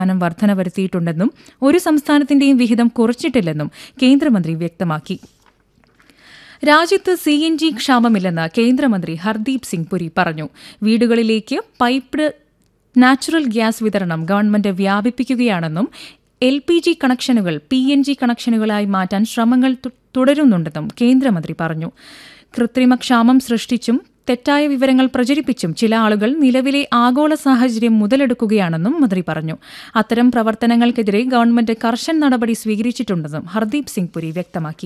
ശതമാനം വർധന വരുത്തിയിട്ടുണ്ടെന്നും ഒരു സംസ്ഥാനത്തിന്റെയും വിഹിതം കുറച്ചിട്ടില്ലെന്നും കേന്ദ്രമന്ത്രി വ്യക്തമാക്കി രാജ്യത്ത് സി എൻ ജി ക്ഷാമമില്ലെന്ന് കേന്ദ്രമന്ത്രി ഹർദീപ് സിംഗ് പുരി പറഞ്ഞു വീടുകളിലേക്ക് പൈപ്ഡ് നാച്ചുറൽ ഗ്യാസ് വിതരണം ഗവൺമെന്റ് വ്യാപിപ്പിക്കുകയാണെന്നും എൽ പി ജി കണക്ഷനുകൾ പി എൻ ജി കണക്ഷനുകളായി മാറ്റാൻ ശ്രമങ്ങൾ തു- തുടരുന്നുണ്ടെന്നും കേന്ദ്രമന്ത്രി പറഞ്ഞു കൃത്രിമ ക്ഷാമം സൃഷ്ടിച്ചും തെറ്റായ വിവരങ്ങൾ പ്രചരിപ്പിച്ചും ചില ആളുകൾ നിലവിലെ ആഗോള സാഹചര്യം മുതലെടുക്കുകയാണെന്നും മന്ത്രി പറഞ്ഞു അത്തരം പ്രവർത്തനങ്ങൾക്കെതിരെ ഗവൺമെന്റ് കർശന നടപടി സ്വീകരിച്ചിട്ടുണ്ടെന്നും ഹർദീപ് സിംഗ് പുരി വ്യക്തമാക്കി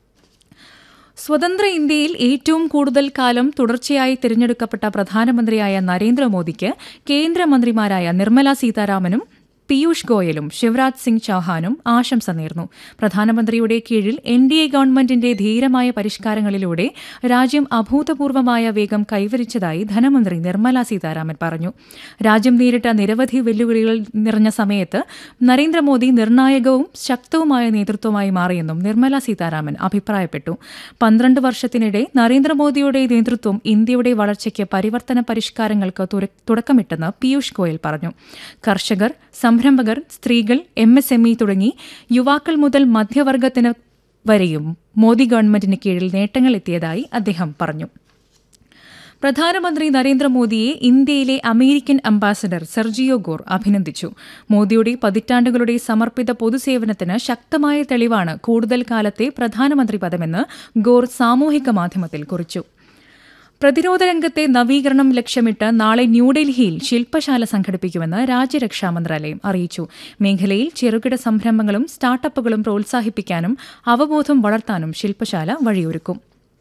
സ്വതന്ത്ര ഇന്ത്യയിൽ ഏറ്റവും കൂടുതൽ കാലം തുടർച്ചയായി തിരഞ്ഞെടുക്കപ്പെട്ട പ്രധാനമന്ത്രിയായ നരേന്ദ്രമോദിക്ക് കേന്ദ്രമന്ത്രിമാരായ നിർമ്മല സീതാരാമനും പീയൂഷ് ഗോയലും ശിവരാജ് സിംഗ് ചൌഹാനും ആശംസ നേർന്നു പ്രധാനമന്ത്രിയുടെ കീഴിൽ എൻ ഡി എ ഗവൺമെന്റിന്റെ ധീരമായ പരിഷ്കാരങ്ങളിലൂടെ രാജ്യം അഭൂതപൂർവമായ വേഗം കൈവരിച്ചതായി ധനമന്ത്രി നിർമ്മല സീതാരാമൻ പറഞ്ഞു രാജ്യം നേരിട്ട നിരവധി വെല്ലുവിളികൾ നിറഞ്ഞ സമയത്ത് നരേന്ദ്രമോദി നിർണായകവും ശക്തവുമായ നേതൃത്വമായി മാറിയെന്നും നിർമ്മല സീതാരാമൻ അഭിപ്രായപ്പെട്ടു പന്ത്രണ്ട് വർഷത്തിനിടെ നരേന്ദ്രമോദിയുടെ നേതൃത്വം ഇന്ത്യയുടെ വളർച്ചയ്ക്ക് പരിവർത്തന പരിഷ്കാരങ്ങൾക്ക് തുര- തുടക്കമിട്ടെന്ന് പീയൂഷ് ഗോയൽ പറഞ്ഞു കർഷകർ സംരംഭകർ സ്ത്രീകൾ എം എസ് എം ഇ തുടങ്ങി യുവാക്കൾ മുതൽ മധ്യവർഗത്തിന് വരെയും മോദി ഗവൺമെന്റിന് കീഴിൽ നേട്ടങ്ങൾ എത്തിയതായി അദ്ദേഹം പറഞ്ഞു പ്രധാനമന്ത്രി നരേന്ദ്രമോദിയെ ഇന്ത്യയിലെ അമേരിക്കൻ അംബാസഡർ സെർജിയോ ഗോർ അഭിനന്ദിച്ചു മോദിയുടെ പതിറ്റാണ്ടുകളുടെ സമർപ്പിത പൊതുസേവനത്തിന് ശക്തമായ തെളിവാണ് കൂടുതൽ കാലത്തെ പ്രധാനമന്ത്രി പദമെന്ന് ഗോർ സാമൂഹിക മാധ്യമത്തിൽ കുറിച്ചു പ്രതിരോധ രംഗത്തെ നവീകരണം ലക്ഷ്യമിട്ട് നാളെ ന്യൂഡൽഹിയിൽ ശില്പശാല സംഘടിപ്പിക്കുമെന്ന് രാജ്യരക്ഷാ മന്ത്രാലയം അറിയിച്ചു മേഖലയിൽ ചെറുകിട സംരംഭങ്ങളും സ്റ്റാർട്ടപ്പുകളും പ്രോത്സാഹിപ്പിക്കാനും അവബോധം വളർത്താനും ശില്പശാല വഴിയൊരുക്കും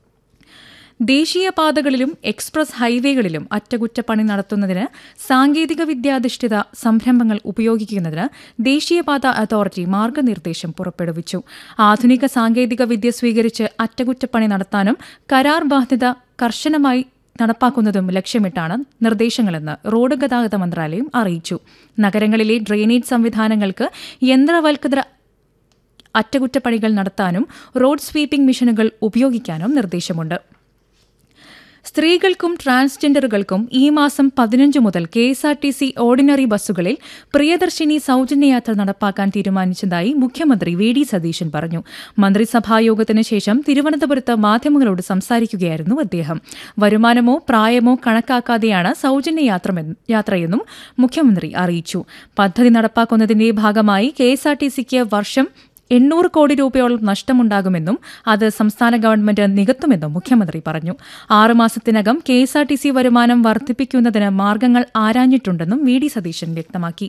ദേശീയപാതകളിലും എക്സ്പ്രസ് ഹൈവേകളിലും അറ്റകുറ്റപ്പണി നടത്തുന്നതിന് സാങ്കേതിക വിദ്യാധിഷ്ഠിത സംരംഭങ്ങൾ ഉപയോഗിക്കുന്നതിന് ദേശീയപാത അതോറിറ്റി മാർഗനിർദ്ദേശം പുറപ്പെടുവിച്ചു ആധുനിക സാങ്കേതിക വിദ്യ സ്വീകരിച്ച് അറ്റകുറ്റപ്പണി നടത്താനും കരാർ ബാധ്യത കർശനമായി നടപ്പാക്കുന്നതും ലക്ഷ്യമിട്ടാണ് നിർദ്ദേശങ്ങളെന്ന് റോഡ് ഗതാഗത മന്ത്രാലയം അറിയിച്ചു നഗരങ്ങളിലെ ഡ്രെയിനേജ് സംവിധാനങ്ങൾക്ക് യന്ത്രവൽകൃത അറ്റകുറ്റപ്പണികൾ നടത്താനും റോഡ് സ്വീപ്പിംഗ് മെഷീനുകൾ ഉപയോഗിക്കാനും നിർദ്ദേശമുണ്ട് സ്ത്രീകൾക്കും ട്രാൻസ്ജെൻഡറുകൾക്കും ഈ മാസം പതിനഞ്ച് മുതൽ K S R T C ordinary ബസ്സുകളിൽ പ്രിയദർശിനി സൌജന്യയാത്ര നടപ്പാക്കാൻ തീരുമാനിച്ചതായി മുഖ്യമന്ത്രി വി ഡി സതീശൻ പറഞ്ഞു മന്ത്രിസഭായോഗത്തിന് ശേഷം തിരുവനന്തപുരത്ത് മാധ്യമങ്ങളോട് സംസാരിക്കുകയായിരുന്നു അദ്ദേഹം വരുമാനമോ പ്രായമോ കണക്കാക്കാതെയാണ് സൌജന്യ യാത്രമെന്ന്- യാത്രയെന്നും മുഖ്യമന്ത്രി അറിയിച്ചു പദ്ധതി നടപ്പാക്കുന്നതിന്റെ ഭാഗമായി കെ എസ് ആർ ടി സിക്ക് വർഷം എണ്ണൂറ് കോടി രൂപയോളം നഷ്ടമുണ്ടാകുമെന്നും അത് സംസ്ഥാന ഗവൺമെന്റ് നികത്തുമെന്നും മുഖ്യമന്ത്രി പറഞ്ഞു ആറുമാസത്തിനകം K S R T C വരുമാനം വർദ്ധിപ്പിക്കുന്നതിന് മാർഗങ്ങൾ ആരാഞ്ഞിട്ടുണ്ടെന്നും വി ഡി സതീശൻ വ്യക്തമാക്കി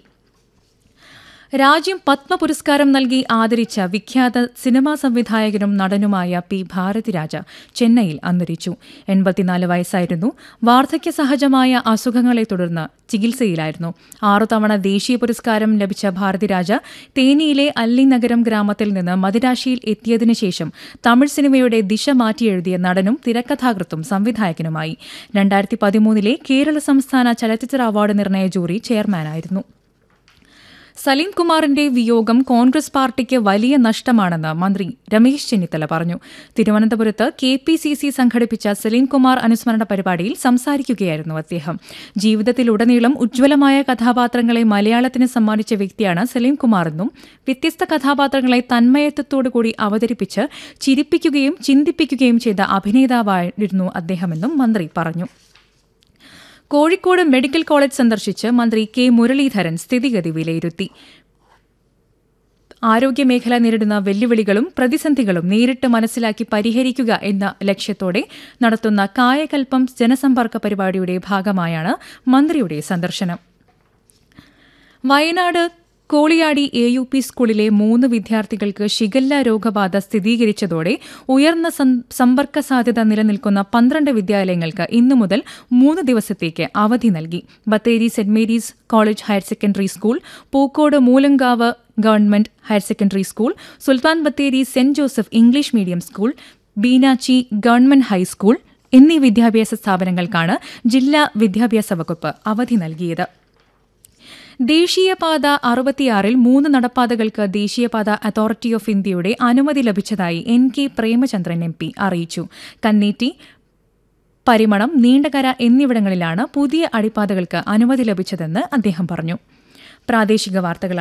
രാജ്യം പത്മ പുരസ്കാരം നൽകി ആദരിച്ച വിഖ്യാത സിനിമാ സംവിധായകനും നടനുമായ പി ഭാരതിരാജ ചെന്നൈയിൽ അന്തരിച്ചു എൺപത്തിനാല് വയസ്സായിരുന്നു വാർദ്ധക്യ സഹജമായ അസുഖങ്ങളെ തുടർന്ന് ചികിത്സയിലായിരുന്നു ആറു തവണ ദേശീയ പുരസ്കാരം ലഭിച്ച ഭാരതിരാജ തേനിയിലെ അല്ലിനഗരം ഗ്രാമത്തിൽ നിന്ന് മദിരാശിയിൽ എത്തിയതിനു ശേഷം തമിഴ് സിനിമയുടെ ദിശ മാറ്റിയെഴുതിയ നടനും തിരക്കഥാകൃത്തും സംവിധായകനുമായി രണ്ടായിരത്തി പതിമൂന്നിലെ കേരള സംസ്ഥാന ചലച്ചിത്ര അവാർഡ് നിർണയ ജൂറി ചെയർമാനായിരുന്നു സലീം കുമാറിന്റെ വിയോഗം കോൺഗ്രസ് പാർട്ടിക്ക് വലിയ നഷ്ടമാണെന്ന് മന്ത്രി രമേശ് ചെന്നിത്തല പറഞ്ഞു തിരുവനന്തപുരത്ത് കെ പി സി സി സംഘടിപ്പിച്ച സലീം കുമാർ അനുസ്മരണ പരിപാടിയിൽ സംസാരിക്കുകയായിരുന്നു അദ്ദേഹം ജീവിതത്തിലുടനീളം ഉജ്ജ്വലമായ കഥാപാത്രങ്ങളെ മലയാളത്തിന് സമ്മാനിച്ച വ്യക്തിയാണ് സലീം കുമാറെന്നും വ്യത്യസ്ത കഥാപാത്രങ്ങളെ തന്മയത്വത്തോടുകൂടി അവതരിപ്പിച്ച് ചിരിപ്പിക്കുകയും ചിന്തിപ്പിക്കുകയും ചെയ്ത അഭിനേതാവായിരുന്നു അദ്ദേഹമെന്നും മന്ത്രി പറഞ്ഞു കോഴിക്കോട് മെഡിക്കൽ കോളേജ് സന്ദർശിച്ച് മന്ത്രി കെ മുരളീധരൻ സ്ഥിതിഗതി വിലയിരുത്തി ആരോഗ്യമേഖല നേരിടുന്ന വെല്ലുവിളികളും പ്രതിസന്ധികളും നേരിട്ട് മനസ്സിലാക്കി പരിഹരിക്കുക എന്ന ലക്ഷ്യത്തോടെ നടത്തുന്ന കായകൽപ്പം ജനസമ്പർക്ക പരിപാടിയുടെ ഭാഗമായാണ് മന്ത്രിയുടെ സന്ദർശനം Wayanad Koliyadi A U P സ്കൂളിലെ മൂന്ന് വിദ്യാർത്ഥികൾക്ക് ഷിഗല്ല രോഗബാധ സ്ഥിരീകരിച്ചതോടെ ഉയർന്ന സം- സമ്പർക്ക സാധ്യത നിലനിൽക്കുന്ന പന്ത്രണ്ട് വിദ്യാലയങ്ങൾക്ക് ഇന്നു മുതൽ മൂന്ന് ദിവസത്തേക്ക് അവധി നൽകി Bathery Saint Mary's college higher secondary school Pookode Moolankavu government higher secondary school Sultan Bathery Saint Joseph English medium school Beenachi government high school എന്നീ വിദ്യാഭ്യാസ സ്ഥാപനങ്ങൾക്കാണ് ജില്ലാ വിദ്യാഭ്യാസ വകുപ്പ് അവധി നൽകിയത് ദേശീയപാത അറുപത്തിയാറിൽ മൂന്ന് നടപ്പാതകൾക്ക് ദേശീയപാത അതോറിറ്റി ഓഫ് ഇന്ത്യയുടെ അനുമതി ലഭിച്ചതായി N K Premachandran M P അറിയിച്ചു കന്നേറ്റി പരിമണം നീണ്ടകര എന്നിവിടങ്ങളിലാണ് പുതിയ അടിപ്പാതകൾക്ക് അനുമതി ലഭിച്ചതെന്ന് അദ്ദേഹം പറഞ്ഞു പ്രാദേശിക വാർത്തകളാണ്